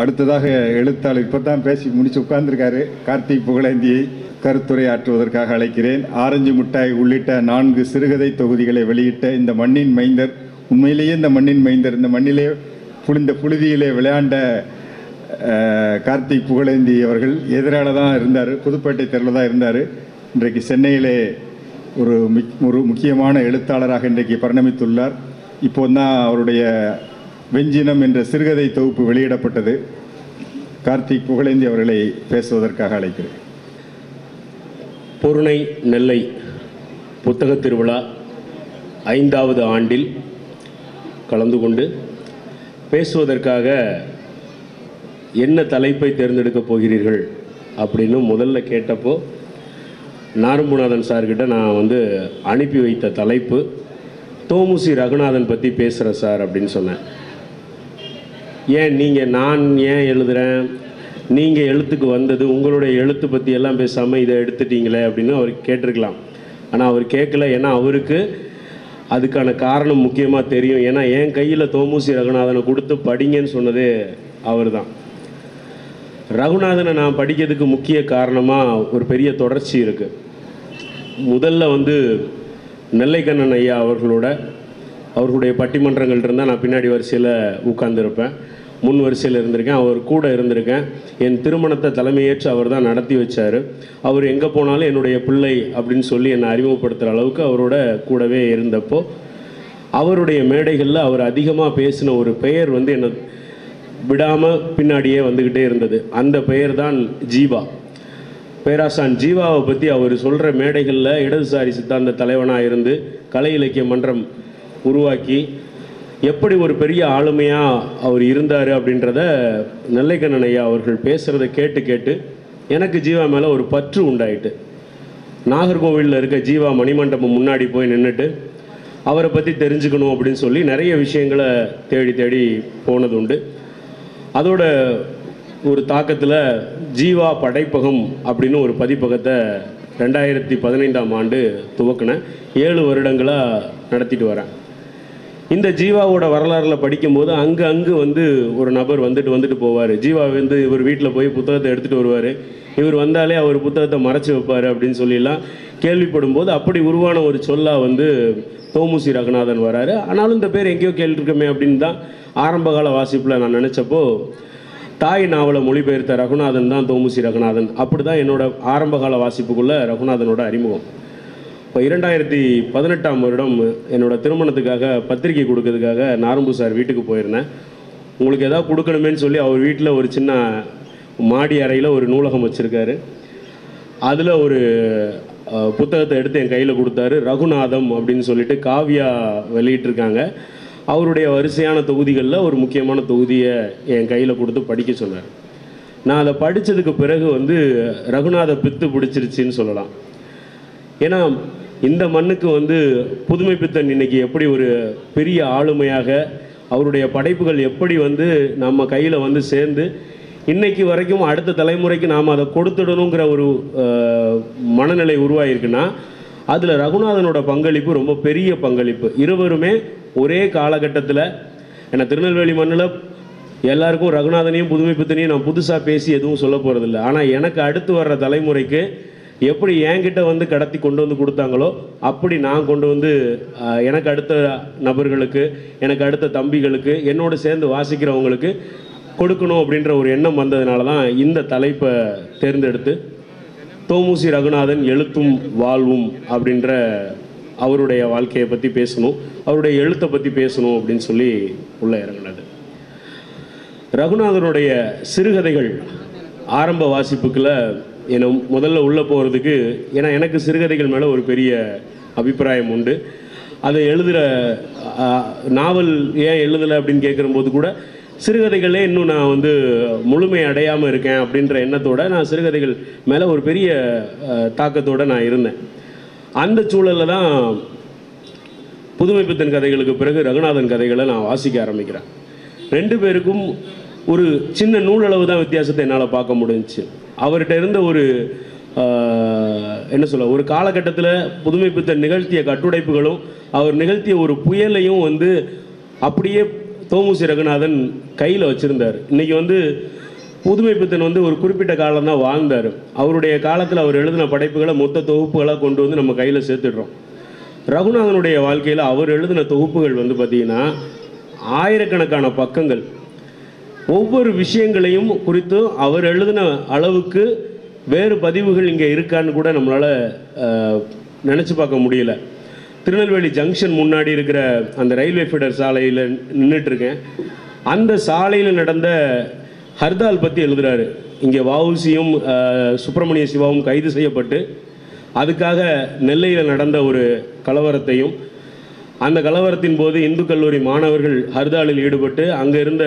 அடுத்ததாக எழுத்தாளர் இப்போ தான் பேசி முடிச்சு உட்கார்ந்திருக்காரு கார்த்திக் புகழேந்தியை கருத்துரையாற்றுவதற்காக அழைக்கிறேன் ஆரஞ்சு மிட்டாய் உள்ளிட்ட நான்கு சிறுகதை தொகுதிகளை வெளியிட்ட இந்த மண்ணின் மைந்தர் உண்மையிலேயே இந்த மண்ணின் மைந்தர் இந்த மண்ணிலே புளிந்த புழுதியிலே விளையாண்ட அஹ், கார்த்திக் புகழேந்தி அவர்கள் எதிரால தான் இருந்தார் புதுப்பேட்டை தெருவில் தான் இருந்தார் இன்றைக்கு சென்னையிலே ஒரு மிக்- ஒரு முக்கியமான எழுத்தாளராக இன்றைக்கு பரிணமித்துள்ளார் இப்போ தான் அவருடைய வெஞ்சினம் என்ற சிறுகதை தொகுப்பு வெளியிடப்பட்டது கார்த்திக் புகழேந்தி அவர்களை பேசுவதற்காக அழைக்கிறேன் பொருணை நெல்லை புத்தகத் திருவிழா ஐந்தாவது ஆண்டில் கலந்து கொண்டு பேசுவதற்காக என்ன தலைப்பை தேர்ந்தெடுக்கப் போகிறீர்கள் அப்படின்னு முதல்ல கேட்டப்போ நாரும்புநாதன் சார்கிட்ட நான் வந்து அனுப்பி வைத்த தலைப்பு தோமுசி ரகுநாதன் பற்றி பேசுகிறேன் சார் அப்படின்னு சொன்னேன் ஏன் நீங்கள் நான் ஏன் எழுதுகிறேன் நீங்கள் எழுத்துக்கு வந்தது உங்களுடைய எழுத்து பற்றி எல்லாம் பேசாமல் இதை எடுத்துட்டீங்களே அப்படின்னு அவர் கேட்டிருக்கலாம் ஆனால் அவர் கேட்கல ஏன்னா அவருக்கு அதுக்கான காரணம் முக்கியமாக தெரியும் ஏன்னா என் கையில் தோமுசி ரகுநாதனை கொடுத்து படிங்கன்னு சொன்னதே அவர் தான் ரகுநாதனை நான் படிக்கிறதுக்கு முக்கிய காரணமாக ஒரு பெரிய தொடர்ச்சி இருக்குது முதல்ல வந்து நெல்லைக்கண்ணன் ஐயா அவர்களோட அவர்களுடைய பட்டிமன்றங்கள் இருந்தால் நான் பின்னாடி வரிசையில் உட்கார்ந்திருப்பேன் முன் வரிசையில் இருந்திருக்கேன் அவர் கூட இருந்திருக்கேன் என் திருமணத்தை தலைமையேற்று அவர் தான் நடத்தி வச்சார் அவர் எங்கே போனாலும் என்னுடைய பிள்ளை அப்படின்னு சொல்லி என்னை அறிமுகப்படுத்துகிற அளவுக்கு அவரோட கூடவே இருந்தப்போ அவருடைய மேடைகளில் அவர் அதிகமாக பேசின ஒரு பெயர் வந்து என்னை விடாமல் பின்னாடியே வந்துக்கிட்டே இருந்தது அந்த பெயர் தான் ஜீவா பேராசான் ஜீவாவை பற்றி அவர் சொல்கிற மேடைகளில் இடதுசாரி சித்தாந்த தலைவனாக இருந்து கலை இலக்கிய மன்றம் உருவாக்கி எப்படி ஒரு பெரிய ஆளுமையாக அவர் இருந்தார் அப்படின்றத நெல்லைக்கண்ணன் ஐயா அவர்கள் பேசுகிறத கேட்டு கேட்டு எனக்கு ஜீவா மேலே ஒரு பற்று உண்டாயிட்டு நாகர்கோவிலில் இருக்க ஜீவா மணிமண்டபம் முன்னாடி போய் நின்றுட்டு அவரை பற்றி தெரிஞ்சுக்கணும் அப்படின்னு சொல்லி நிறைய விஷயங்களை தேடி தேடி போனது உண்டு அதோட ஒரு தாக்கத்தில் ஜீவா படைப்பகம் அப்படின்னு ஒரு பதிப்பகத்தை ரெண்டாயிரத்தி பதினைந்தாம் ஆண்டு துவக்கினேன் ஏழு வருடங்களாக நடத்திட்டு வரேன் இந்த ஜீவாவோட வரலாறுல படிக்கும்போது அங்கே அங்கு வந்து ஒரு நபர் வந்துட்டு வந்துட்டு போவார் ஜீவா வந்து இவர் வீட்டில் போய் புத்தகத்தை எடுத்துகிட்டு வருவார் இவர் வந்தாலே அவர் புத்தகத்தை மறைச்சு வைப்பார் அப்படின்னு சொல்லிலாம் கேள்விப்படும் போது அப்படி உருவான ஒரு சொல்லா வந்து தோமுசி ரகுநாதன் வராரு ஆனாலும் இந்த பேர் எங்கேயோ கேள்விருக்கமே அப்படின்னு தான் ஆரம்பகால வாசிப்பில் நான் நினச்சப்போ தாய் நாவலை மொழிபெயர்த்த ரகுநாதன் தான் தோமுசி ரகுநாதன் அப்படி தான் என்னோட ஆரம்பகால வாசிப்புக்குள்ளே ரகுநாதனோட அறிமுகம் இப்போ இரண்டாயிரத்தி பதினெட்டாம் வருடம் என்னோட திருமணத்துக்காக பத்திரிக்கை கொடுக்கறதுக்காக நாரம்பு சார் வீட்டுக்கு போயிருந்தேன் உங்களுக்கு ஏதாவது கொடுக்கணுமேன்னு சொல்லி அவர் வீட்டில் ஒரு சின்ன மாடி அறையில் ஒரு நூலகம் வச்சுருக்காரு அதில் ஒரு அஹ், புத்தகத்தை எடுத்து என் கையில் கொடுத்தாரு ரகுநாதம் அப்படின்னு சொல்லிட்டு காவியா வெளியிட்டிருக்காங்க அவருடைய வரிசையான தொகுதிகளில் ஒரு முக்கியமான தொகுதியை என் கையில் கொடுத்து படிக்க சொன்னார் நான் அதை படித்ததுக்கு பிறகு வந்து ரகுநாத பித்து பிடிச்சிருச்சின்னு சொல்லலாம் ஏன்னா இந்த மண்ணுக்கு வந்து புதுமை பித்தன் இன்னைக்கு எப்படி ஒரு பெரிய ஆளுமையாக அவருடைய படைப்புகள் எப்படி வந்து நம்ம கையில் வந்து சேர்ந்து இன்னைக்கு வரைக்கும் அடுத்த தலைமுறைக்கு நாம் அதை கொடுத்துடணுங்கிற ஒரு அஹ், மனநிலை உருவாயிருக்குன்னா அதில் ரகுநாதனோட பங்களிப்பு ரொம்ப பெரிய பங்களிப்பு இருவருமே ஒரே காலகட்டத்தில் ஏன்னா திருநெல்வேலி மண்ணில் எல்லாருக்கும் ரகுநாதனையும் புதுமை பித்தனையும் நான் புதுசாக பேசி எதுவும் சொல்ல போகிறதில்ல ஆனால் எனக்கு அடுத்து வர்ற தலைமுறைக்கு எப்படி என்கிட்ட வந்து கடத்தி கொண்டு வந்து கொடுத்தாங்களோ அப்படி நான் கொண்டு வந்து ஆஹ், எனக்கு அடுத்த நபர்களுக்கு எனக்கு அடுத்த தம்பிகளுக்கு என்னோடு சேர்ந்து வாசிக்கிறவங்களுக்கு கொடுக்கணும் அப்படின்ற ஒரு எண்ணம் வந்ததுனால தான் இந்த தலைப்பை தேர்ந்தெடுத்து தோமுசி ரகுநாதன் எழுத்தும் வாழ்வும் அப்படின்ற அவருடைய வாழ்க்கையை பற்றி பேசணும் அவருடைய எழுத்தை பற்றி பேசணும் அப்படின்னு சொல்லி உள்ளே இறங்குனது ரகுநாதனுடைய சிறுகதைகள் ஆரம்ப வாசிப்புக்குள்ள என்னை முதல்ல உள்ளே போகிறதுக்கு ஏன்னா எனக்கு சிறுகதைகள் மேலே ஒரு பெரிய அபிப்பிராயம் உண்டு அதை எழுதுகிற நாவல் ஏன் எழுதலை அப்படின்னு கேட்கும்போது கூட சிறுகதைகளே இன்னும் நான் வந்து முழுமை அடையாமல் இருக்கேன் அப்படின்ற எண்ணத்தோட நான் சிறுகதைகள் மேலே ஒரு பெரிய அஹ், தாக்கத்தோட நான் இருந்தேன் அந்த சூழலில் தான் புதுமை பித்தன் கதைகளுக்கு பிறகு ரகுநாதன் கதைகளை நான் வாசிக்க ஆரம்பிக்கிறேன் ரெண்டு பேருக்கும் ஒரு சின்ன நூலளவு தான் வித்தியாசத்தை என்னால் பார்க்க முடிஞ்சுச்சு அவர்கிட்ட இருந்த ஒரு ஆஹ், என்ன சொல்ல ஒரு காலகட்டத்தில் புதுமை பித்தன் நிகழ்த்திய கட்டுடைப்புகளும் அவர் நிகழ்த்திய ஒரு புயலையும் வந்து அப்படியே தோமுசி ரகுநாதன் கையில் வச்சுருந்தார் இன்றைக்கி வந்து புதுமை பித்தன் வந்து ஒரு குறிப்பிட்ட காலம் தான் வாழ்ந்தார் அவருடைய காலத்தில் அவர் எழுதின படைப்புகளை மொத்த தொகுப்புகளாக கொண்டு வந்து நம்ம கையில் சேர்த்துடுறோம் ரகுநாதனுடைய வாழ்க்கையில் அவர் எழுதின தொகுப்புகள் வந்து பார்த்திங்கன்னா ஆயிரக்கணக்கான பக்கங்கள் ஒவ்வொரு விஷயங்களையும் குறித்து அவர் எழுதின அளவுக்கு வேறு பதிவுகள் இங்கே இருக்கான்னு கூட நம்மளால் நினச்சி பார்க்க முடியல திருநெல்வேலி ஜங்ஷன் முன்னாடி இருக்கிற அந்த ரயில்வே ஃபீடர் சாலையில் நின்றுட்டுருக்கேன் அந்த சாலையில் நடந்த ஹர்தால் பற்றி எழுதுறாரு இங்கே வஉசியும் சுப்பிரமணிய சிவாவும் கைது செய்யப்பட்டு அதுக்காக நெல்லையில் நடந்த ஒரு கலவரத்தையும் அந்த கலவரத்தின் போது இந்து கல்லூரி மாணவர்கள் ஹர்தாலில் ஈடுபட்டு அங்கே இருந்த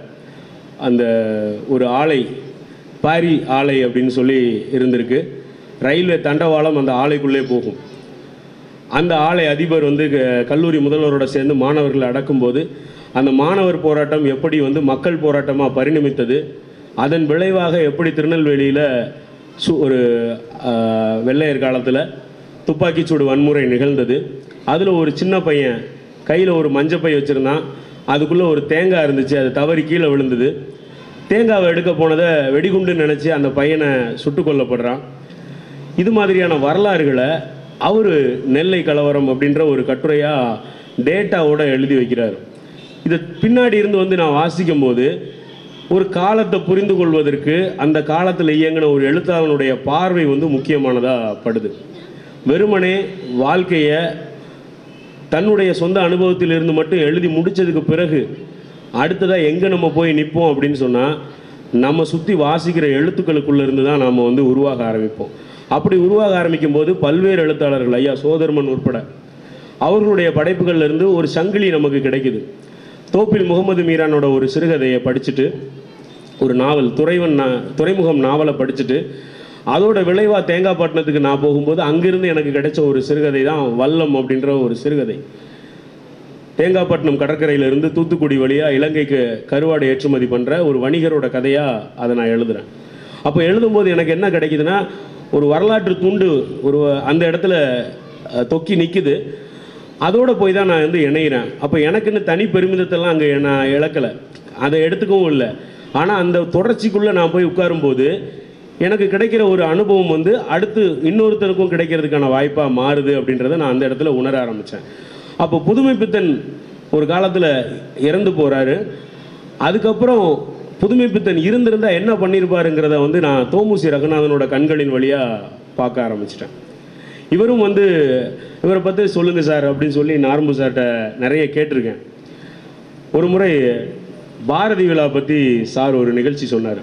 அந்த ஒரு ஆலை பாரி ஆலை அப்படின்னு சொல்லி இருந்திருக்கு ரயில்வே தண்டவாளம் அந்த ஆலைக்குள்ளே போகும் அந்த ஆலை அதிபர் வந்து க- கல்லூரி முதல்வரோட சேர்ந்து மாணவர்களை அடக்கும்போது அந்த மாணவர் போராட்டம் எப்படி வந்து மக்கள் போராட்டமாக பரிணமித்தது அதன் விளைவாக எப்படி திருநெல்வேலியில் சு ஒரு ஆஹ், வெள்ளையர் காலத்தில் துப்பாக்கிச்சூடு வன்முறை நிகழ்ந்தது அதில் ஒரு சின்ன பையன் கையில் ஒரு மஞ்சப்பை வச்சுருந்தான் அதுக்குள்ளே ஒரு தேங்காய் இருந்துச்சு அது தவறி கீழே விழுந்தது தேங்காவை எடுக்க போனதை வெடிகுண்டுன்னு நினச்சி அந்த பையனை சுட்டு கொல்லப்படுறான் இது மாதிரியான வரலாறுகளை அவர் நெல்லை கலவரம் அப்படின்ற ஒரு கட்டுரையாக டேட்டாவோட எழுதி வைக்கிறார் இது பின்னாடி இருந்து வந்து நான் வாசிக்கும் போது ஒரு காலத்தை புரிந்து கொள்வதற்கு அந்த காலத்தில் இயங்கின ஒரு எழுத்தாளனுடைய பார்வை வந்து முக்கியமானதாக படுது வெறுமனே வாழ்க்கையை தன்னுடைய சொந்த அனுபவத்திலிருந்து மட்டும் எழுதி முடிச்சதுக்கு பிறகு அடுத்ததாக எங்கே நம்ம போய் நிற்போம் அப்படின்னு சொன்னால் நம்ம சுற்றி வாசிக்கிற எழுத்துக்களுக்குள்ள இருந்து தான் நாம் வந்து உருவாக ஆரம்பிப்போம் அப்படி உருவாக ஆரம்பிக்கும் போது பல்வேறு எழுத்தாளர்கள் ஐயா சோதர்மன் உட்பட அவர்களுடைய படைப்புகள்ல இருந்து ஒரு சங்கிலி நமக்கு கிடைக்குது தோப்பில் முகமது மீரானோட ஒரு சிறுகதையை படிச்சுட்டு ஒரு நாவல் துறைவன் நா துறைமுகம் நாவலை படிச்சுட்டு அதோட விளைவா தேங்காய்பட்டினத்துக்கு நான் போகும்போது அங்கிருந்து எனக்கு கிடைச்ச ஒரு சிறுகதை தான் வல்லம் அப்படின்ற ஒரு சிறுகதை தேங்காய்பட்டினம் கடற்கரையிலிருந்து தூத்துக்குடி வழியாக இலங்கைக்கு கருவாடு ஏற்றுமதி பண்ணுற ஒரு வணிகரோட கதையாக அதை நான் எழுதுறேன் அப்போ எழுதும்போது எனக்கு என்ன கிடைக்குதுன்னா ஒரு வரலாற்று துண்டு ஒரு அந்த இடத்துல அஹ், தொக்கி நிற்குது அதோட போய் தான் நான் வந்து இணைகிறேன் அப்போ எனக்குன்னு தனி பெருமிதத்தெல்லாம் அங்கே நான் இழக்கலை அதை எடுத்துக்கவும் இல்லை ஆனால் அந்த தொடர்ச்சிக்குள்ளே நான் போய் உட்காரும்போது எனக்கு கிடைக்கிற ஒரு அனுபவம் வந்து அடுத்து இன்னொருத்தருக்கும் கிடைக்கிறதுக்கான வாய்ப்பாக மாறுது அப்படின்றத நான் அந்த இடத்துல உணர ஆரம்பித்தேன் அப்போ புதுமை பித்தன் ஒரு காலத்தில் இறந்து போகிறாரு அதுக்கப்புறம் புதுமை பித்தன் இருந்திருந்தா என்ன பண்ணியிருப்பாருங்கிறத வந்து நான் தோமுசி ரகுநாதனோட கண்களின் வழியாக பார்க்க ஆரம்பிச்சிட்டேன் இவரும் வந்து இவரை பற்றி சொல்லுங்கள் சார் அப்படின்னு சொல்லி நார்மு சார்கிட்ட நிறைய கேட்டிருக்கேன் ஒரு முறை பாரதி விழா பற்றி சார் ஒரு நிகழ்ச்சி சொன்னார்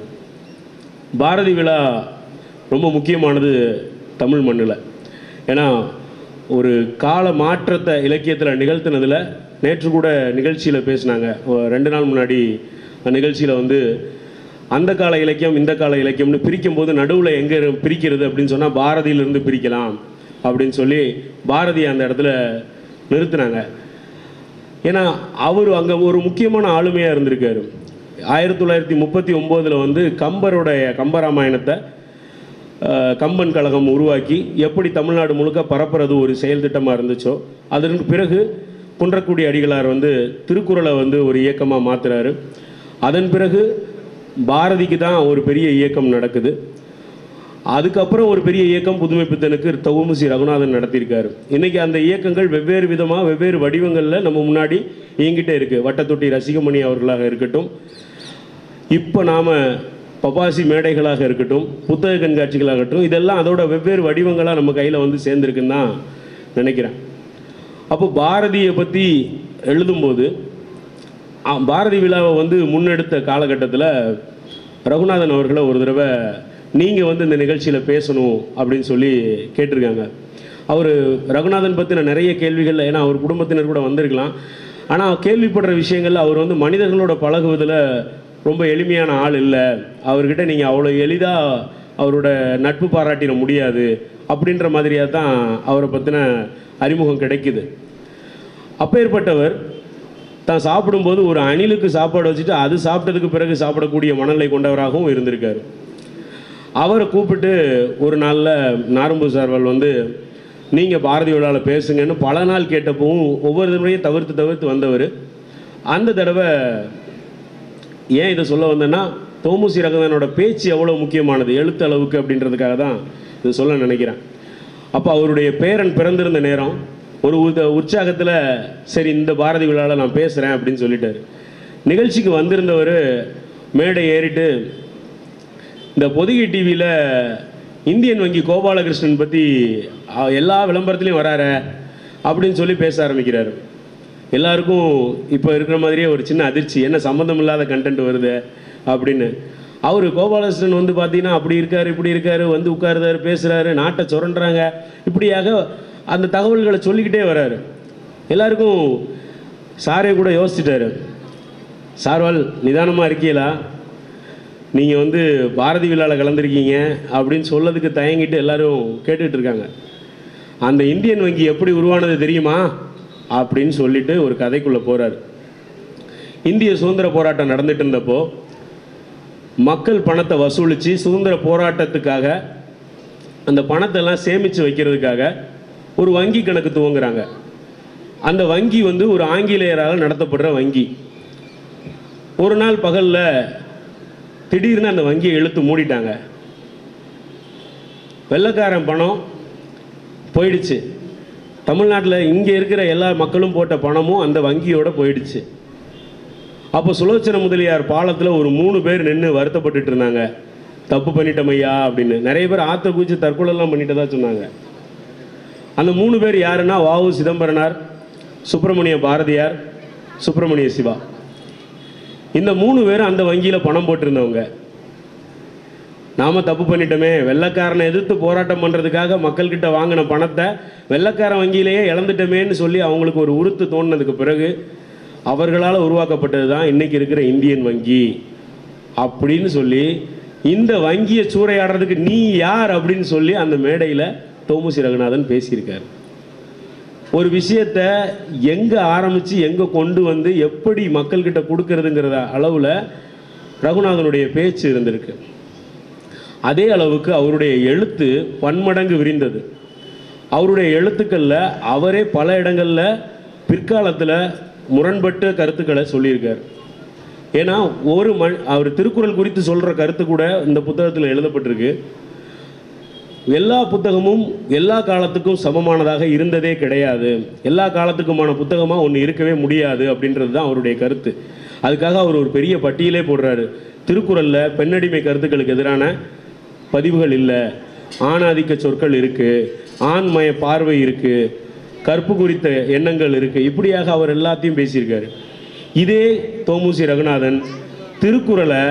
பாரதி விழா ரொம்ப முக்கியமானது தமிழ் மண்ணில் ஏன்னா ஒரு கால மாற்றத்தை இலக்கியத்தில் நிகழ்த்தினதில் நேற்று கூட நிகழ்ச்சியில் பேசினாங்க ஒரு ரெண்டு நாள் முன்னாடி நிகழ்ச்சியில் வந்து அந்த கால இலக்கியம் இந்த கால இலக்கியம்னு பிரிக்கும்போது நடுவில் எங்கே பிரிக்கிறது அப்படின்னு சொன்னால் பாரதியிலிருந்து பிரிக்கலாம் அப்படின்னு சொல்லி பாரதி அந்த இடத்துல நிறுத்தினாங்க ஏன்னா அவர் அங்கே ஒரு முக்கியமான ஆளுமையாக இருந்திருக்காரு ஆயிரத்தி தொள்ளாயிரத்தி முப்பத்தி ஒம்போதில் வந்து கம்பருடைய கம்பராமாயணத்தை அஹ், கம்பன் கழகம் உருவாக்கி எப்படி தமிழ்நாடு முழுக்க பரப்புறது ஒரு செயல் திட்டமாக இருந்துச்சோ அதற்கு பிறகு குன்றக்குடி அடிகளார் வந்து திருக்குறளை வந்து ஒரு இயக்கமாக மாத்துறாரு அதன் பிறகு பாரதிக்கு தான் ஒரு பெரிய இயக்கம் நடக்குது அதுக்கப்புறம் ஒரு பெரிய இயக்கம் புதுமை பித்தனுக்கு தவுமுசி ரகுநாதன் நடத்தியிருக்காரு இன்னைக்கு அந்த இயக்கங்கள் வெவ்வேறு விதமாக வெவ்வேறு வடிவங்களில் நம்ம முன்னாடி இயங்கிட்டே இருக்கு வட்டத்தொட்டி ரசிகமணி அவர்களாக இருக்கட்டும் இப்போ நாம் பப்பாசி மேடைகளாக இருக்கட்டும் புத்தக கண்காட்சிகளாகட்டும் இதெல்லாம் அதோட வெவ்வேறு வடிவங்களாக நம்ம கையில் வந்து சேர்ந்துருக்குன்னு தான் நினைக்கிறேன் அப்போ பாரதியை பற்றி எழுதும்போது ஆ, பாரதி விழாவை வந்து முன்னெடுத்த காலகட்டத்தில் ரகுநாதன் அவர்களை ஒரு தடவை நீங்கள் வந்து இந்த நிகழ்ச்சியில் பேசணும் அப்படின்னு சொல்லி கேட்டிருக்காங்க அவர் ரகுநாதன் பற்றின நிறைய கேள்விகள் ஏன்னா அவர் குடும்பத்தினர் கூட வந்திருக்கலாம் ஆனால் கேள்விப்படுற விஷயங்கள்ல அவர் வந்து மனிதர்களோட பழகுவதில் ரொம்ப எளிமையான ஆள் இல்லை அவர்கிட்ட நீங்கள் அவ்வளோ எளிதாக அவரோட நட்பு பாராட்டிட முடியாது அப்படின்ற மாதிரியாக தான் அவரை பற்றின அறிமுகம் கிடைக்குது அப்பேற்பட்டவர் தான் சாப்பிடும்போது ஒரு அணிலுக்கு சாப்பாடு வச்சுட்டு அது சாப்பிட்டதுக்கு பிறகு சாப்பிடக்கூடிய மனநிலை கொண்டவராகவும் இருந்திருக்காரு அவரை கூப்பிட்டு ஒரு நாளில் நாரம்பு சார்வல் வந்து நீங்கள் பாரதி விழாவில் பேசுங்கன்னு பல நாள் கேட்டப்பவும் ஒவ்வொரு தடவையும் தவிர்த்து தவிர்த்து வந்தவர் அந்த தடவை ஏன் இதை சொல்ல வந்தேன்னா தோமுசி ரகுநாதனோட பேச்சு எவ்வளோ முக்கியமானது எழுத்து அளவுக்கு அப்படின்றதுக்காக தான் இது சொல்ல நினைக்கிறேன் அப்போ அவருடைய பேரன் பிறந்திருந்த நேரம் ஒரு உற்சாகத்தில் சரி இந்த பாரதி விழாவில் நான் பேசுகிறேன் அப்படின்னு சொல்லிட்டாரு நிகழ்ச்சிக்கு வந்திருந்தவர் மேடை ஏறிட்டு இந்த பொதிகை டிவியில் இந்தியன் வங்கி கோபாலகிருஷ்ணன் பற்றி எல்லா விளம்பரத்துலையும் வரார அப்படின்னு சொல்லி பேச ஆரம்பிக்கிறாரு எல்லாருக்கும் இப்போ இருக்கிற மாதிரியே ஒரு சின்ன அதிர்ச்சி என்ன சம்மந்தம் இல்லாத கண்டென்ட் வருது அப்படின்னு அவர் கோபாலகிருஷ்ணன் வந்து பார்த்தீங்கன்னா அப்படி இருக்காரு இப்படி இருக்காரு வந்து உட்காருதாரு பேசுகிறாரு நாட்டை சுரண்டுறாங்க இப்படியாக அந்த தகவல்களை சொல்லிக்கிட்டே வராரு எல்லாருக்கும் சாரே கூட யோசிச்சிட்டாரு சார்வால் நிதானமாக இருக்கீங்களா நீங்கள் வந்து பாரதி விழாவில் கலந்துருக்கீங்க அப்படின்னு சொல்லதுக்கு தயங்கிட்டு எல்லாரும் கேட்டுட்டு இருக்காங்க அந்த இந்தியன் வங்கி எப்படி உருவானது தெரியுமா அப்படின்னு சொல்லிட்டு ஒரு கதைக்குள்ளே போகிறார் இந்திய சுதந்திர போராட்டம் நடந்துட்டு இருந்தப்போ மக்கள் பணத்தை வசூலித்து சுதந்திர போராட்டத்துக்காக அந்த பணத்தெல்லாம் சேமித்து வைக்கிறதுக்காக ஒரு வங்கி கணக்கு துவங்குறாங்க அந்த வங்கி வந்து ஒரு ஆங்கிலேயரால் நடத்தப்படுற வங்கி ஒரு நாள் பகலில் திடீர்னு அந்த வங்கியை இழுத்து மூடிட்டாங்க வெள்ளைக்காரன் பணம் போயிடுச்சு தமிழ்நாட்டில் இங்கே இருக்கிற எல்லா மக்களும் போட்ட பணமும் அந்த வங்கியோட போயிடுச்சு அப்போ சுலோச்சன முதலியார் பாலத்தில் ஒரு மூணு பேர் நின்று வருத்தப்பட்டுட்டு இருந்தாங்க தப்பு பண்ணிட்டோம் ஐயா அப்படின்னு நிறைய பேர் ஆத்த குச்சி தற்கொலைலாம் பண்ணிட்டதா சொன்னாங்க அந்த மூணு பேர் யாருன்னா வாவு சிதம்பரனார் சுப்பிரமணிய பாரதியார் சுப்பிரமணிய சிவா இந்த மூணு பேரும் அந்த வங்கியில் பணம் போட்டிருந்தவங்க நாம தப்பு பண்ணிட்டோமே வெள்ளைக்காரனை எதிர்த்து போராட்டம் பண்ணுறதுக்காக மக்கள்கிட்ட வாங்கின பணத்தை வெள்ளைக்காரன் வங்கியிலேயே இழந்துட்டோமேன்னு சொல்லி அவங்களுக்கு ஒரு உறுத்து தோணுனதுக்கு பிறகு அவர்களால் உருவாக்கப்பட்டது தான் இன்றைக்கி இருக்கிற இந்தியன் வங்கி அப்படின்னு சொல்லி இந்த வங்கியை சூறையாடுறதுக்கு நீ யார் அப்படின்னு சொல்லி அந்த மேடையில் தோமுசி ரகுநாதன் பேசியிருக்கார் ஒரு விஷயத்த எங்கே ஆரம்பித்து எங்கே கொண்டு வந்து எப்படி மக்கள்கிட்ட கொடுக்கறதுங்கிறத அளவில் ரகுநாதனுடைய பேச்சு இருந்திருக்கு அதே அளவுக்கு அவருடைய எழுத்து பன்மடங்கு விரிந்தது அவருடைய எழுத்துக்களில் அவரே பல இடங்களில் பிற்காலத்தில் முரண்பட்ட கருத்துக்களை சொல்லியிருக்கார் ஏன்னா ஒரு மண் அவர் திருக்குறள் குறித்து சொல்கிற கருத்து கூட இந்த புத்தகத்தில் எழுதப்பட்டிருக்கு எல்லா புத்தகமும் எல்லா காலத்துக்கும் சமமானதாக இருந்ததே கிடையாது எல்லா காலத்துக்குமான புத்தகமாக ஒன்று இருக்கவே முடியாது அப்படின்றது தான் அவருடைய கருத்து அதுக்காக அவர் ஒரு பெரிய பட்டியலே போடுறாரு திருக்குறளில் பெண்ணடிமை கருத்துக்களுக்கு எதிரான பதிவுகள் இல்லை ஆணாதிக்க சொற்கள் இருக்குது ஆண்மய பார்வை இருக்குது கற்பு குறித்த எண்ணங்கள் இருக்குது இப்படியாக அவர் எல்லாத்தையும் பேசியிருக்காரு இதே தோமுசி ரகுநாதன் திருக்குறளை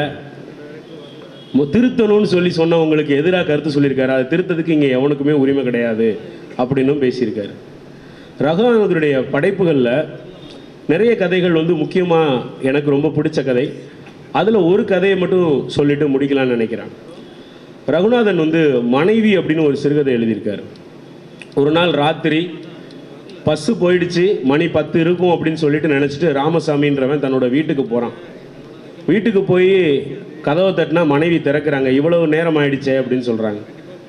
மு- திருத்தணும்னு சொல்லி சொன்னவங்களுக்கு எதிராக கருத்து சொல்லியிருக்காரு அதை திருத்ததுக்கு இங்கே எவனுக்குமே உரிமை கிடையாது அப்படின்னும் பேசியிருக்காரு ரகுநாதனுடைய படைப்புகளில் நிறைய கதைகள் வந்து முக்கியமாக எனக்கு ரொம்ப பிடிச்ச கதை அதில் ஒரு கதையை மட்டும் சொல்லிட்டு முடிக்கலாம்னு நினைக்கிறேன் ரகுநாதன் வந்து மனைவி அப்படின்னு ஒரு சிறுகதை எழுதியிருக்காரு ஒரு நாள் ராத்திரி பஸ்ஸு போயிடுச்சு மணி பத்து இருக்கும் அப்படின்னு சொல்லிட்டு நினச்சிட்டு ராமசாமின்றவன் தன்னோட வீட்டுக்கு போகிறான் வீட்டுக்கு போய் கதவை தட்டினா மனைவி திறக்கிறாங்க இவ்வளவு நேரம் ஆயிடுச்சே அப்படின்னு சொல்கிறாங்க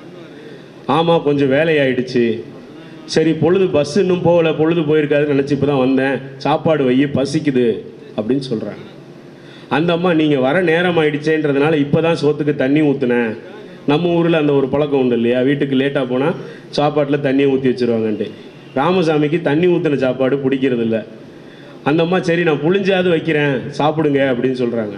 ஆமாம் கொஞ்சம் வேலையாயிடுச்சு சரி பொழுது பஸ் இன்னும் போகல பொழுது போயிருக்காதுன்னு நினச்சி இப்போ தான் வந்தேன் சாப்பாடு வை பசிக்குது அப்படின்னு சொல்கிறாங்க அந்த அம்மா நீங்கள் வர நேரம் ஆயிடுச்சேன்றதுனால இப்போ தான் சோத்துக்கு தண்ணி ஊற்றுனேன் நம்ம ஊரில் அந்த ஒரு பழக்கம் உண்டு இல்லையா வீட்டுக்கு லேட்டாக போனால் சாப்பாட்டில் தண்ணியை ஊற்றி வச்சுருவாங்கன்ட்டு ராமசாமிக்கு தண்ணி ஊற்றின சாப்பாடு பிடிக்கிறது இல்ல அந்த அம்மா சரி நான் புளிஞ்சாவது வைக்கிறேன் சாப்பிடுங்க அப்படின்னு சொல்கிறாங்க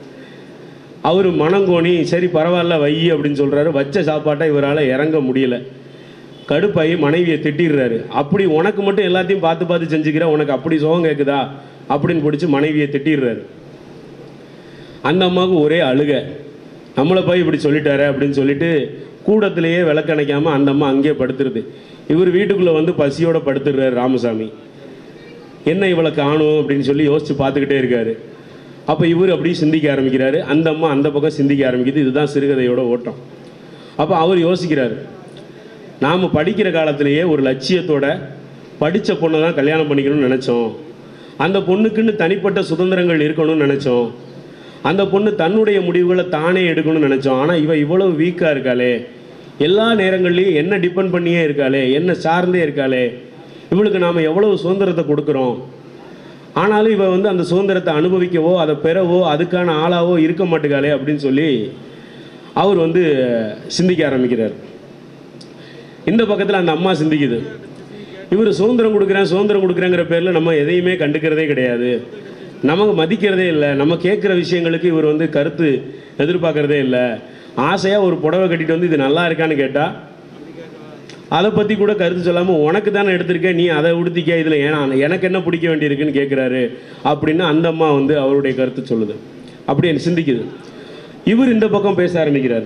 அவர் மனங்கோணி சரி பரவாயில்ல வை அப்படின்னு சொல்கிறாரு வச்ச சாப்பாட்டை இவரால் இறங்க முடியல கடுப்பாகி மனைவியை திட்டிடுறாரு அப்படி உனக்கு மட்டும் எல்லாத்தையும் பார்த்து பார்த்து செஞ்சுக்கிற உனக்கு அப்படி சோகம் கேட்குதா அப்படின்னு பிடிச்சி மனைவியை திட்டிடுறாரு அந்த அம்மாவுக்கு ஒரே அழுக நம்மளை போய் இப்படி சொல்லிட்டாரு அப்படின்னு சொல்லிட்டு கூடத்திலேயே விளக்கணைக்காம அந்த அம்மா அங்கேயே படுத்துருது இவர் வீட்டுக்குள்ளே வந்து பசியோட படுத்துடுறாரு ராமசாமி என்ன இவளை காணும் அப்படின்னு சொல்லி யோசிச்சு பார்த்துக்கிட்டே இருக்காரு அப்போ இவர் அப்படியே சிந்திக்க ஆரம்பிக்கிறாரு அந்த அம்மா அந்த பக்கம் சிந்திக்க ஆரம்பிக்குது இதுதான் சிறுகதையோட ஓட்டம் அப்போ அவர் யோசிக்கிறாரு நாம் படிக்கிற காலத்திலேயே ஒரு லட்சியத்தோட படித்த பொண்ணை தான் கல்யாணம் பண்ணிக்கணும்னு நினச்சோம் அந்த பொண்ணுக்குன்னு தனிப்பட்ட சுதந்திரங்கள் இருக்கணும்னு நினச்சோம் அந்த பொண்ணு தன்னுடைய முடிவுகளை தானே எடுக்கணும்னு நினச்சோம் ஆனால் இவ இவ்வளவு வீக்காக இருக்காளே எல்லா நேரங்கள்லையும் என்ன டிபெண்ட் பண்ணியே இருக்காளே என்ன சார்ந்தே இருக்காளே இவளுக்கு நாம் எவ்வளவு சுதந்திரத்தை கொடுக்குறோம் ஆனாலும் இவ வந்து அந்த சுதந்திரத்தை அனுபவிக்கவோ அதை பெறவோ அதுக்கான ஆளாவோ இருக்க மாட்டுக்காளே அப்படின்னு சொல்லி அவர் வந்து சிந்திக்க ஆரம்பிக்கிறார் இந்த பக்கத்தில் அந்த அம்மா சிந்திக்குது இவர் சுதந்திரம் கொடுக்குறேன் சுதந்திரம் கொடுக்குறேங்கிற பேரில் நம்ம எதையுமே கண்டுக்கிறதே கிடையாது நமக்கு மதிக்கிறதே இல்லை நம்ம கேட்குற விஷயங்களுக்கு இவர் வந்து கருத்து எதிர்பார்க்கறதே இல்லை ஆசையாக ஒரு புடவை கட்டிட்டு வந்து இது நல்லா இருக்கான்னு கேட்டால் அதை பற்றி கூட கருத்து சொல்லாமல் உனக்கு தானே எடுத்திருக்க நீ அதை உடுத்திக்க இதில் ஏன்னா எனக்கு என்ன பிடிக்க வேண்டியிருக்குன்னு கேட்குறாரு அப்படின்னு அந்த அம்மா வந்து அவருடைய கருத்து சொல்லுது அப்படி எனக்கு சிந்திக்குது இவர் இந்த பக்கம் பேச ஆரம்பிக்கிறார்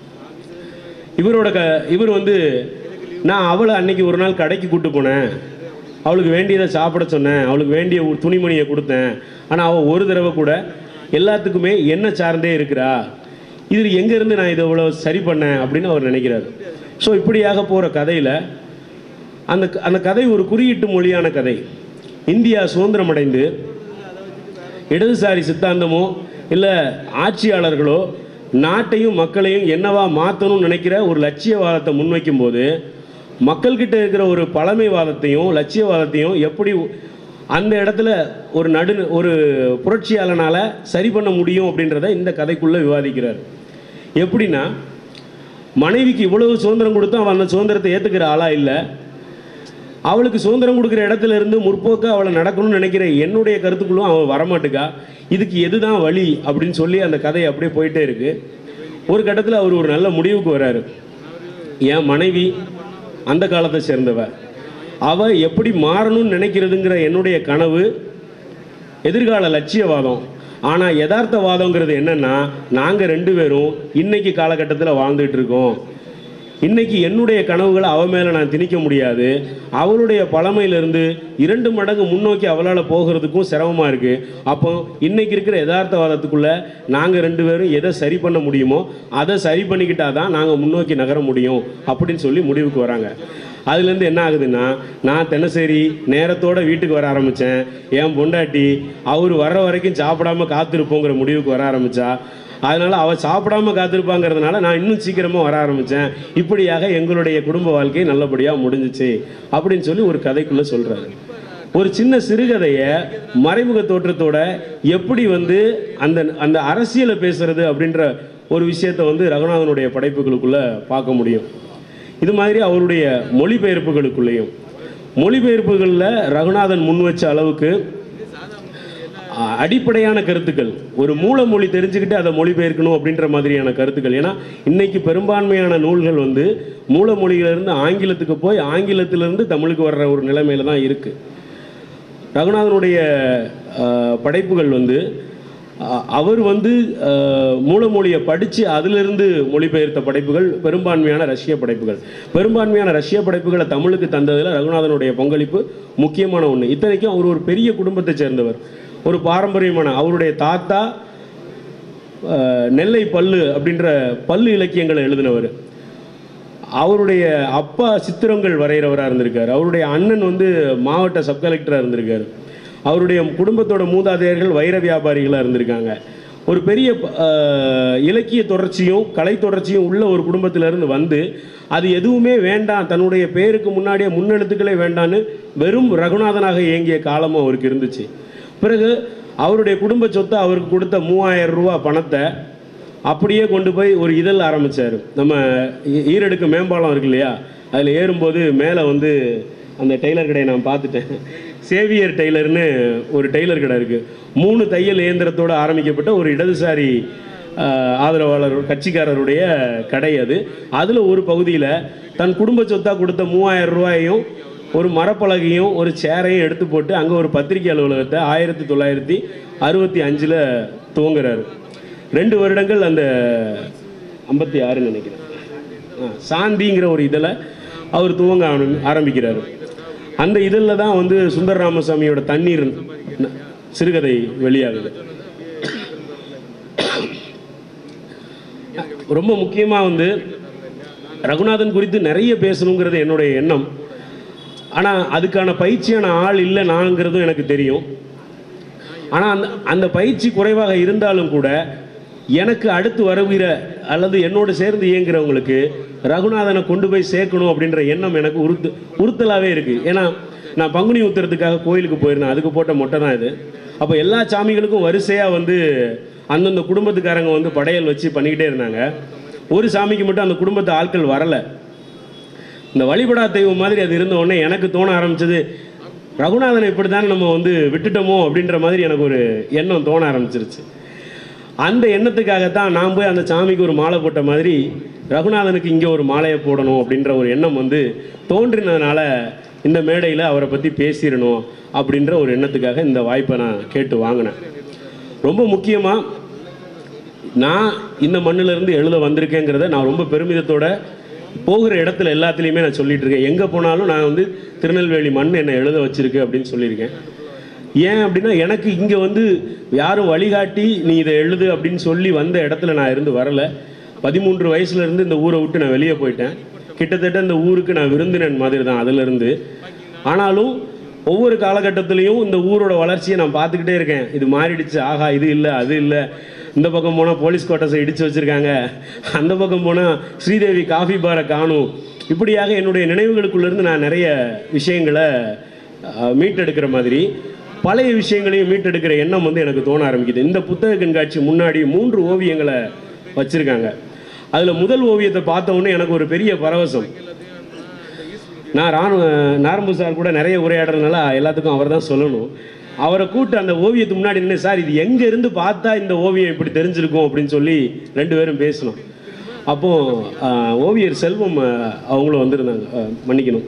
இவரோட க இவர் வந்து நான் அவளை அன்னைக்கு ஒரு நாள் கடைக்கு கூட்டு போனேன் அவளுக்கு வேண்டியதை சாப்பிட சொன்னேன் அவளுக்கு வேண்டிய ஒரு துணிமணியை கொடுத்தேன் ஆனால் அவள் ஒரு தடவை கூட எல்லாத்துக்குமே என்ன சார்ந்தே இருக்கிறா இதில் எங்கேருந்து நான் இதை இவ்வளோ சரி பண்ணேன் அப்படின்னு அவர் நினைக்கிறார் ஸோ இப்படியாக போகிற கதையில் அந்த அந்த கதை ஒரு குறியீட்டு மொழியான கதை இந்தியா சுதந்திரம் அடைந்து இடதுசாரி சித்தாந்தமோ இல்லை ஆட்சியாளர்களோ நாட்டையும் மக்களையும் என்னவா மாற்றணும்னு நினைக்கிற ஒரு லட்சியவாதத்தை முன்வைக்கும் போது மக்கள்கிட்ட இருக்கிற ஒரு பழமைவாதத்தையும் லட்சியவாதத்தையும் எப்படி அந்த இடத்துல ஒரு நடு ஒரு புரட்சியாளனால் சரி பண்ண முடியும் அப்படின்றத இந்த கதைக்குள்ளே விவாதிக்கிறார் எப்படின்னா மனைவிக்கு இவ்வளவு சுதந்திரம் கொடுத்தும் அவன் அந்த சுதந்திரத்தை ஏற்றுக்கிற ஆளா இல்லை அவளுக்கு சுதந்திரம் கொடுக்குற இடத்துல இருந்து முற்போக்க அவளை நடக்கணும்னு நினைக்கிற என்னுடைய கருத்துக்குள்ளும் அவள் வரமாட்டுக்கா இதுக்கு எதுதான் வழி அப்படின்னு சொல்லி அந்த கதை அப்படியே போயிட்டே இருக்கு ஒரு கட்டத்தில் அவர் ஒரு நல்ல முடிவுக்கு வராரு என் மனைவி அந்த காலத்தை சேர்ந்தவ அவ எப்படி மாறணும்னு நினைக்கிறதுங்கிற என்னுடைய கனவு எதிர்கால லட்சியவாதம் ஆனால் யதார்த்தவாதங்கிறது என்னன்னா நாங்கள் ரெண்டு பேரும் இன்னைக்கு காலகட்டத்தில் வாழ்ந்துட்டு இருக்கோம் இன்னைக்கு என்னுடைய கனவுகளை அவ மேலே நான் திணிக்க முடியாது அவளுடைய பழமையிலிருந்து இரண்டு மடங்கு முன்னோக்கி அவளால் போகிறதுக்கும் சிரமமாக இருக்குது அப்போ இன்னைக்கு இருக்கிற யதார்த்தவாதத்துக்குள்ள நாங்கள் ரெண்டு பேரும் எதை சரி பண்ண முடியுமோ அதை சரி பண்ணிக்கிட்டா தான் நாங்கள் முன்னோக்கி நகர முடியும் அப்படின்னு சொல்லி முடிவுக்கு வராங்க அதுலேருந்து என்ன ஆகுதுன்னா நான் தினசரி நேரத்தோட வீட்டுக்கு வர ஆரம்பித்தேன் என் பொண்டாட்டி அவர் வர்ற வரைக்கும் சாப்பிடாம காத்திருப்போங்கிற முடிவுக்கு வர ஆரம்பித்தா அதனால் அவள் சாப்பிடாம காத்திருப்பாங்கிறதுனால நான் இன்னும் சீக்கிரமாக வர ஆரம்பித்தேன் இப்படியாக எங்களுடைய குடும்ப வாழ்க்கை நல்லபடியாக முடிஞ்சிச்சு அப்படின்னு சொல்லி ஒரு கதைக்குள்ளே சொல்கிறாரு ஒரு சின்ன சிறுகதையை மறைமுக தோற்றத்தோட எப்படி வந்து அந்த அந்த அரசியலை பேசுறது அப்படின்ற ஒரு விஷயத்தை வந்து ரகுநாதனுடைய படைப்புகளுக்குள்ளே பார்க்க முடியும் இது மாதிரி அவருடைய மொழிபெயர்ப்புகளுக்குள்ளேயும் மொழிபெயர்ப்புகளில் ரகுநாதன் முன் வச்ச அளவுக்கு அ- அடிப்படையான கருத்துக்கள் ஒரு மூல மொழி தெரிஞ்சுக்கிட்டு அதை மொழிபெயர்க்கணும் அப்படின்ற மாதிரியான கருத்துக்கள் ஏன்னா இன்னைக்கு பெரும்பான்மையான நூல்கள் வந்து மூல மொழியிலிருந்து ஆங்கிலத்துக்கு போய் ஆங்கிலத்திலிருந்து தமிழுக்கு வர்ற ஒரு நிலைமையில தான் இருக்கு ரகுநாதனுடைய அஹ், படைப்புகள் வந்து அ- அவர் வந்து அஹ், மூலமொழியை படித்து அதிலிருந்து மொழிபெயர்த்த படைப்புகள் பெரும்பான்மையான ரஷ்ய படைப்புகள் பெரும்பான்மையான ரஷ்ய படைப்புகளை தமிழுக்கு தந்ததில் ரகுநாதனுடைய பங்களிப்பு முக்கியமான ஒன்று இத்தனைக்கும் அவர் ஒரு பெரிய குடும்பத்தை சேர்ந்தவர் ஒரு பாரம்பரியமான அவருடைய தாத்தா அஹ், நெல்லை பல்லு அப்படின்ற பல்லு இலக்கியங்களை எழுதினவர் அவருடைய அப்பா சித்திரங்கள் வரைகிறவராக இருந்திருக்காரு அவருடைய அண்ணன் வந்து மாவட்ட சப் கலெக்டராக இருந்திருக்காரு அவருடைய குடும்பத்தோட மூதாதையர்கள் வைர வியாபாரிகளாக இருந்திருக்காங்க ஒரு பெரிய அஹ், இலக்கிய தொடர்ச்சியும் கலை தொடர்ச்சியும் உள்ள ஒரு குடும்பத்திலிருந்து வந்து அது எதுவுமே வேண்டாம் தன்னுடைய பேருக்கு முன்னாடியே முன்னெழுத்துக்களே வேண்டான்னு வெறும் ரகுநாதனாக இயங்கிய காலமும் அவருக்கு இருந்துச்சு பிறகு அவருடைய குடும்ப சொத்தை அவருக்கு கொடுத்த மூவாயிரம் ரூபா பணத்தை அப்படியே கொண்டு போய் ஒரு இதழ் ஆரம்பிச்சார் நம்ம ஈ- ஈரடுக்கு மேம்பாலம் இருக்கு இல்லையா அதில் ஏறும்போது மேலே வந்து அந்த டெய்லர் கடையை நான் பார்த்துட்டேன் சேவியர் டெய்லர்னு ஒரு டெய்லர் கடை இருக்குது மூணு தையல் இயந்திரத்தோடு ஆரம்பிக்கப்பட்ட ஒரு இடதுசாரி ஆஹ், ஆதரவாளர் கட்சிக்காரருடைய கடை அது அதில் ஒரு பகுதியில் தன் குடும்ப சொத்தாக கொடுத்த மூவாயிரம் ரூபாயையும் ஒரு மரப்பலகையும் ஒரு சேரையும் எடுத்து போட்டு அங்கே ஒரு பத்திரிகை அலுவலகத்தை ஆயிரத்தி தொள்ளாயிரத்தி அறுபத்தி அஞ்சில் துவங்குறாரு ரெண்டு வருடங்கள் அந்த ஐம்பத்தி ஆறுன்னு நினைக்கிறேன் ஆ, சாந்திங்கிற ஒரு இதில் அவர் துவங்க ஆரம்பி- ஆரம்பிக்கிறாரு அந்த இதழில் தான் வந்து சுந்தர ராமசாமியோட தண்ணீர் ந- சிறுகதை வெளியாகுது ரொம்ப முக்கியமாக வந்து ரகுநாதன் குறித்து நிறைய பேசணுங்கிறது என்னுடைய எண்ணம் ஆனால் அதுக்கான பயிற்சியான ஆள் இல்லை நான்ங்கிறதும் எனக்கு தெரியும் ஆனால் அந்த அந்த பயிற்சி குறைவாக இருந்தாலும் கூட எனக்கு அடுத்து வருகிற அல்லது என்னோடு சேர்ந்து இயங்குறவங்களுக்கு ரகுநாதனை கொண்டு போய் சேர்க்கணும் அப்படின்ற எண்ணம் எனக்கு உறுத்து உறுத்தலாகவே இருக்குது ஏன்னா நான் பங்குனி உத்திரத்துக்காக கோயிலுக்கு போயிருந்தேன் அதுக்கு போட்ட மொட்டை தான் இது அப்போ எல்லா சாமிகளுக்கும் வரிசையாக வந்து அந்தந்த குடும்பத்துக்காரங்க வந்து படையல் வச்சு பண்ணிக்கிட்டே இருந்தாங்க ஒரு சாமிக்கு மட்டும் அந்த குடும்பத்து ஆட்கள் வரலை இந்த வழிபடா தெய்வம் மாதிரி அது இருந்த உடனே எனக்கு தோண ஆரம்பிச்சது ரகுநாதனை இப்படி தானே நம்ம வந்து விட்டுட்டோமோ அப்படின்ற மாதிரி எனக்கு ஒரு எண்ணம் தோண ஆரம்பிச்சிருச்சு அந்த எண்ணத்துக்காகத்தான் நான் போய் அந்த சாமிக்கு ஒரு மாலை போட்ட மாதிரி ரகுநாதனுக்கு இங்கே ஒரு மாலையை போடணும் அப்படின்ற ஒரு எண்ணம் வந்து தோன்றினதுனால இந்த மேடையில் அவரை பற்றி பேசிடணும் அப்படின்ற ஒரு எண்ணத்துக்காக இந்த வாய்ப்பை நான் கேட்டு வாங்கினேன் ரொம்ப முக்கியமாக நான் இந்த மண்ணுல இருந்து எழுத வந்திருக்கேங்கிறத நான் ரொம்ப பெருமிதத்தோட போகிற இடத்துல எல்லாத்துலேயுமே நான் சொல்லிட்டு இருக்கேன் எங்கே போனாலும் நான் வந்து திருநெல்வேலி மண் என்னை எழுத வச்சிருக்கு அப்படின்னு சொல்லியிருக்கேன் ஏன் அப்படின்னா எனக்கு இங்கே வந்து யாரும் வழிகாட்டி நீ இதை எழுது அப்படின்னு சொல்லி வந்த இடத்துல நான் இருந்து வரல பதிமூன்று வயசுல இருந்து இந்த ஊரை விட்டு நான் வெளியே போயிட்டேன் கிட்டத்தட்ட இந்த ஊருக்கு நான் விருந்தினன் மாதிரி தான் அதிலிருந்து ஆனாலும் ஒவ்வொரு காலகட்டத்திலையும் இந்த ஊரோட வளர்ச்சியை நான் பார்த்துக்கிட்டே இருக்கேன் இது மாறிடுச்சு ஆஹா இது இல்லை அது இல்லை இந்த பக்கம் போனால் போலீஸ் குவார்ட்டர்ஸை இடித்து வச்சுருக்காங்க அந்த பக்கம் போனால் ஸ்ரீதேவி காஃபி பாரை காணும் இப்படியாக என்னுடைய நினைவுகளுக்குள்ளேருந்து நான் நிறைய விஷயங்களை அஹ், மீட்டெடுக்கிற மாதிரி பழைய விஷயங்களையும் மீட்டெடுக்கிற எண்ணம் வந்து எனக்கு தோண ஆரம்பிக்குது இந்த புத்தக கண்காட்சி முன்னாடி மூன்று ஓவியங்களை வச்சுருக்காங்க அதில் முதல் ஓவியத்தை பார்த்த உடனே எனக்கு ஒரு பெரிய பரவசம் நான் ராணுவ நாரம்பு சார் கூட நிறைய உரையாடுறதுனால எல்லாத்துக்கும் அவர் தான் சொல்லணும் அவரை கூப்பிட்டு அந்த ஓவியத்துக்கு முன்னாடி நின்று சார் இது எங்கே இருந்து பார்த்தா இந்த ஓவியம் இப்படி தெரிஞ்சிருக்கும் அப்படின்னு சொல்லி ரெண்டு பேரும் பேசணும் அப்போ ஆஹ், ஓவியர் செல்வம் ஆஹ், அவங்களும் வந்திருந்தாங்க ஆஹ், மன்னிக்கணும்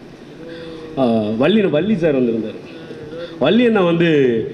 ஆஹ், வள்ளி வள்ளி சார் வந்திருந்தார் வள்ளி அண்ணா வந்து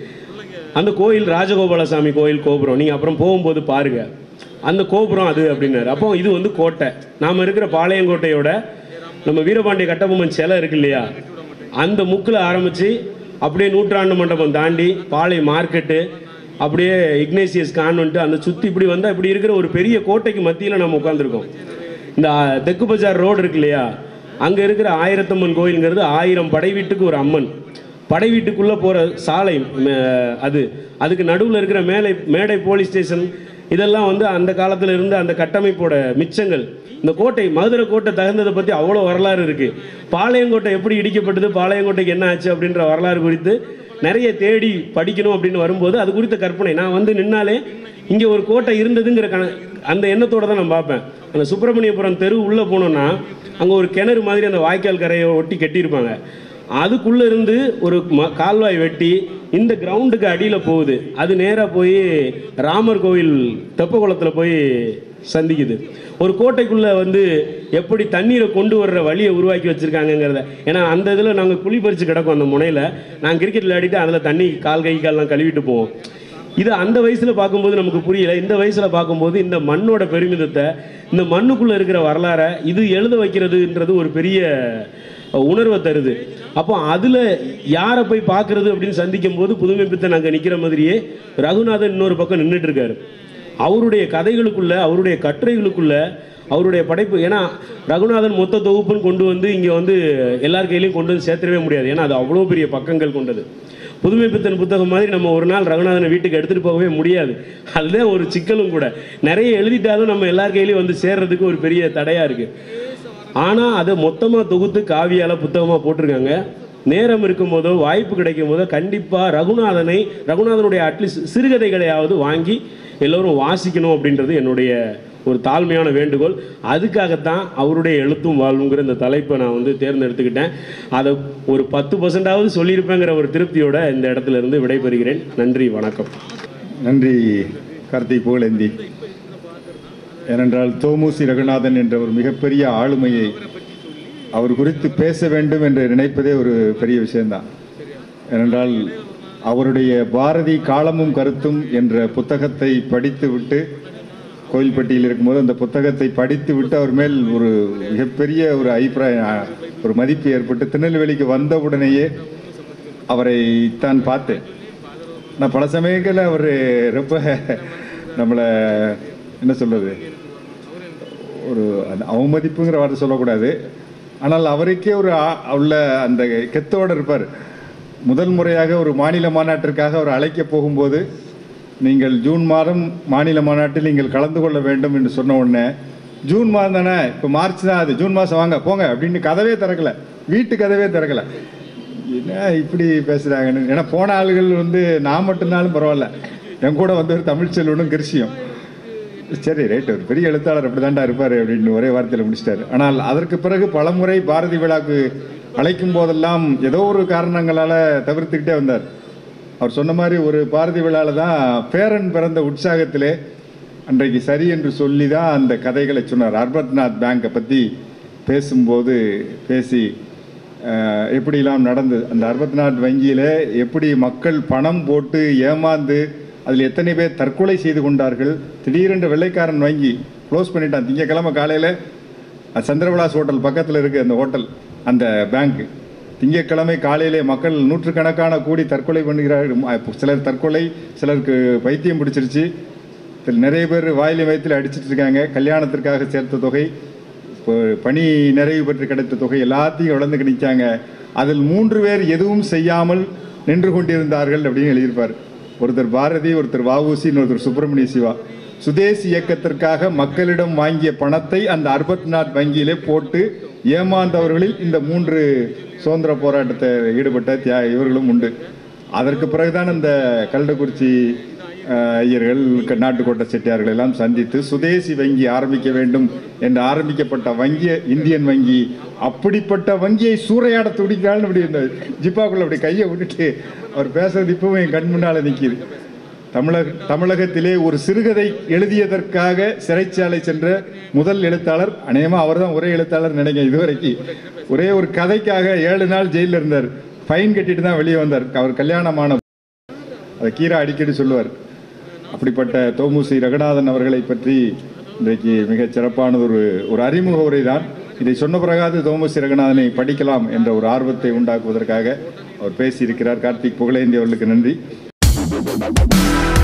அந்த கோயில் ராஜகோபாலசாமி கோயில் கோபுரம் நீங்கள் அப்புறம் போகும்போது பாருங்க அந்த கோபுரம் அது அப்படின்னாரு அப்போ இது வந்து கோட்டை நாம் இருக்கிற பாளையங்கோட்டையோட நம்ம வீரபாண்டிய கட்டபொம்மன் சிலை இருக்கு இல்லையா அந்த முக்கில் ஆரம்பித்து அப்படியே நூற்றாண்டு மண்டபம் தாண்டி பாளை மார்க்கெட்டு அப்படியே இக்னேசியஸ் கான்வென்ட் அந்த சுற்றி இப்படி வந்தால் இப்படி இருக்கிற ஒரு பெரிய கோட்டைக்கு மத்தியில் நம்ம உட்காந்துருக்கோம் இந்த ஆ, தெற்கு பஜார் ரோடு இருக்கு இல்லையா அங்கே இருக்கிற ஆயிரத்தம்மன் கோயிலுங்கிறது ஆயிரம் படை வீட்டுக்கு ஒரு அம்மன் படை வீட்டுக்குள்ளே போகிற சாலை ம- அது அதுக்கு நடுவில் இருக்கிற மேலை மேடை போலீஸ் ஸ்டேஷன் இதெல்லாம் வந்து அந்த காலத்தில் இருந்த அந்த கட்டமைப்போட மிச்சங்கள் இந்த கோட்டை மதுரை கோட்டை தகுந்ததை பற்றி அவ்வளோ வரலாறு இருக்குது பாளையங்கோட்டை எப்படி இடிக்கப்பட்டது பாளையங்கோட்டைக்கு என்ன ஆச்சு அப்படின்ற வரலாறு குறித்து நிறைய தேடி படிக்கணும் அப்படின்னு வரும்போது அது குறித்த கற்பனை நான் வந்து நின்னாலே இங்கே ஒரு கோட்டை இருந்ததுங்கிற கண அந்த எண்ணத்தோட தான் நான் பார்ப்பேன் அந்த சுப்பிரமணியபுரம் தெரு உள்ளே போனோன்னா அங்கே ஒரு கிணறு மாதிரி அந்த வாய்க்கால் கரையை ஒட்டி கட்டியிருப்பாங்க அதுக்குள்ளே இருந்து ஒரு ம கால்வாய் வெட்டி இந்த கிரவுண்டுக்கு அடியில் போகுது அது நேராக போய் ராமர் கோவில் தெப்பகுளத்தில் போய் சந்திக்குது ஒரு கோட்டைக்குள்ளே வந்து எப்படி தண்ணீரை கொண்டு வர்ற வழியை உருவாக்கி வச்சுருக்காங்கங்கிறத ஏன்னா அந்த இதில் நாங்கள் குழி பறித்து கிடக்கும் அந்த முனையில் நாங்கள் கிரிக்கெட் விளையாடிட்டு அதில் தண்ணி கால் கை கால்லாம் கழுவிட்டு போவோம் இது அந்த வயசில் பார்க்கும்போது நமக்கு புரியல இந்த வயசில் பார்க்கும்போது இந்த மண்ணோட பெருமிதத்தை இந்த மண்ணுக்குள்ளே இருக்கிற வரலாறை இது எழுத வைக்கிறதுன்றது ஒரு பெரிய உணர்வை தருது அப்போ அதில் யாரை போய் பார்க்கறது அப்படின்னு சந்திக்கும் போது புதுமை பித்தன் அங்கே நிற்கிற மாதிரியே ரகுநாதன் இன்னொரு பக்கம் நின்றுட்டு இருக்காரு அவருடைய கதைகளுக்குள்ள அவருடைய கட்டுரைகளுக்குள்ள அவருடைய படைப்பு ஏன்னா ரகுநாதன் மொத்த தொகுப்புன்னு கொண்டு வந்து இங்கே வந்து எல்லார் கையிலையும் கொண்டு வந்து சேர்த்துடவே முடியாது ஏன்னா அது அவ்வளோ பெரிய பக்கங்கள் கொண்டது புதுமை பித்தன் புத்தகம் மாதிரி நம்ம ஒரு நாள் ரகுநாதனை வீட்டுக்கு எடுத்துகிட்டு போகவே முடியாது அதுதான் ஒரு சிக்கலும் கூட நிறைய எழுதிட்டாலும் நம்ம எல்லார் கையிலையும் வந்து சேர்றதுக்கு ஒரு பெரிய தடையாக இருக்குது ஆனால் அதை மொத்தமாக தொகுத்து காவியால் புத்தகமாக போட்டிருக்காங்க நேரம் இருக்கும் போதோ வாய்ப்பு கிடைக்கும் போதோ கண்டிப்பாக ரகுநாதனை ரகுநாதனுடைய அட்லீஸ்ட் சிறுகதைகளையாவது வாங்கி எல்லோரும் வாசிக்கணும் அப்படின்றது என்னுடைய ஒரு தாழ்மையான வேண்டுகோள் அதுக்காகத்தான் அவருடைய எழுத்தும் வாழ்வுங்கிற இந்த தலைப்பை நான் வந்து தேர்ந்தெடுத்துக்கிட்டேன் அதை ஒரு பத்து பர்சன்டாவது சொல்லியிருப்பேங்கிற ஒரு திருப்தியோட இந்த இடத்துல இருந்து விடைபெறுகிறேன் நன்றி வணக்கம் நன்றி கார்த்திக் புகழேந்தி ஏனென்றால் தோமுசி ரகுநாதன் என்ற ஒரு மிகப்பெரிய ஆளுமையை அவர் குறித்து பேச வேண்டும் என்று நினைப்பதே ஒரு பெரிய விஷயம்தான் ஏனென்றால் அவருடைய பாரதி காலமும் கருத்தும் என்ற புத்தகத்தை படித்துவிட்டு கோயில்பட்டியில் இருக்கும்போது அந்த புத்தகத்தை படித்து விட்டு அவர் மேல் ஒரு மிகப்பெரிய ஒரு அபிப்பிராயம் ஒரு மதிப்பு ஏற்பட்டு திருநெல்வேலிக்கு வந்தவுடனேயே அவரை தான் பார்த்தேன் நான் பல சமயங்களில் அவர் ரொம்ப நம்மளை என்ன சொல்றது ஒரு அந்த அவமதிப்புங்கிற வார்த்தை சொல்லக்கூடாது ஆனால் அவருக்கே ஒரு ஆ- உள்ள அந்த கெத்தோடு இருப்பார் முதல் முறையாக ஒரு மாநில மாநாட்டிற்காக அவர் அழைக்க போகும்போது நீங்கள் ஜூன் மாதம் மாநில மாநாட்டில் நீங்கள் கலந்து கொள்ள வேண்டும் என்று சொன்ன உடனே ஜூன் மாதம் தானே இப்போ மார்ச் தான் அது ஜூன் மாதம் வாங்க போங்க அப்படின்னு கதவே திறக்கல வீட்டு கதவே திறக்கல ஏன் இப்படி பேசுகிறாங்கன்னு ஏன்னா போன ஆளுகள் வந்து நான் மட்டும்னாலும் பரவாயில்ல என் கூட வந்து ஒரு தமிழ் செல்வனும் கிருஷியும் சரி ரைட் ஒரு பெரிய எழுத்தாளர் அப்படி தாண்டா இருப்பார் அப்படின்னு ஒரே வார்த்தையில் முடிச்சிட்டாரு ஆனால் அதற்கு பிறகு பலமுறை பாரதி விழாக்கு அழைக்கும் போதெல்லாம் ஏதோ ஒரு காரணங்களால் தவிர்த்துக்கிட்டே வந்தார் அவர் சொன்ன மாதிரி ஒரு பாரதி விழாவில் தான் பேரன் பிறந்த உற்சாகத்திலே அன்றைக்கு சரி என்று சொல்லி தான் அந்த கதைகளை சொன்னார் அர்பத்நாத் பேங்கை பற்றி பேசும்போது பேசி அஹ், எப்படிலாம் நடந்தது அந்த அர்பத்நாத் வங்கியில் எப்படி மக்கள் பணம் போட்டு ஏமாந்து அதில் எத்தனை பேர் தற்கொலை செய்து கொண்டார்கள் திடீரென்று வெள்ளைக்காரன் வங்கி க்ளோஸ் பண்ணிட்டான் திங்கக்கிழமை காலையில் சந்திரவிலாஸ் ஹோட்டல் பக்கத்தில் இருக்குது அந்த ஹோட்டல் அந்த பேங்க் திங்கட்கிழமை காலையிலே மக்கள் நூற்றுக்கணக்கான கூடி தற்கொலை பண்ணுகிறார்கள் ம- சிலர் தற்கொலை சிலருக்கு பைத்தியம் பிடிச்சிருச்சு இதில் நிறைய பேர் வாயிலை வயிற்றில் அடிச்சிட்டு இருக்காங்க கல்யாணத்திற்காக சேர்த்த தொகை இப்போ பணி நிறைவு பெற்று கிடைத்த தொகை எல்லாத்தையும் இழந்து நிற்காங்க அதில் மூன்று பேர் எதுவும் செய்யாமல் நின்று கொண்டிருந்தார்கள் அப்படின்னு எழுதியிருப்பார் ஒருத்தர் பாரதி ஒருத்தர் வஉசி ஒருத்தர் சுப்பிரமணிய சிவா சுதேசி இயக்கத்திற்காக மக்களிடம் வாங்கிய பணத்தை அந்த அர்பத்நாத் வங்கியிலே போட்டு ஏமாந்தவர்களில் இந்த மூன்று சுதந்திர போராட்டத்தை ஈடுபட்ட தியா இவர்களும் உண்டு அதற்கு பிறகுதான் இந்த கல்டக்குறிச்சி அஹ், ஐயர்கள் க- நாட்டுக்கோட்டை செட்டியார்கள் எல்லாம் சந்தித்து சுதேசி வங்கி ஆரம்பிக்க வேண்டும் என்று ஆரம்பிக்கப்பட்ட வங்கி இந்தியன் வங்கி அப்படிப்பட்ட வங்கியை சூறையாட துடிக்கிறாள்னு அப்படி இந்த ஜிப்பாக்குள்ள அப்படி கையை விட்டுட்டு அவர் பேசுறது இப்பவும் என் கண் முன்னால நிற்கிது தமிழக தமிழகத்திலே ஒரு சிறுகதை எழுதியதற்காக சிறைச்சாலை சென்ற முதல் எழுத்தாளர் அநேகமாக அவர் தான் ஒரே எழுத்தாளர் நினைக்கிறேன் இதுவரைக்கும் ஒரே ஒரு கதைக்காக ஏழு நாள் ஜெயிலில் இருந்தார் ஃபைன் கட்டிட்டு தான் வெளியே வந்தார் அவர் கல்யாணமான அதை கீரா அடிக்கடி சொல்லுவார் அப்படிப்பட்ட தோமுசி ரகுநாதன் அவர்களை பற்றி இன்றைக்கு மிகச் சிறப்பானது ஒரு ஒரு அறிமுக உரை தான் இதை சொன்ன பிறகாது தோமுசி ரகுநாதனை படிக்கலாம் என்ற ஒரு ஆர்வத்தை உண்டாக்குவதற்காக அவர் பேசியிருக்கிறார் கார்த்திக் புகழேந்தி அவர்களுக்கு நன்றி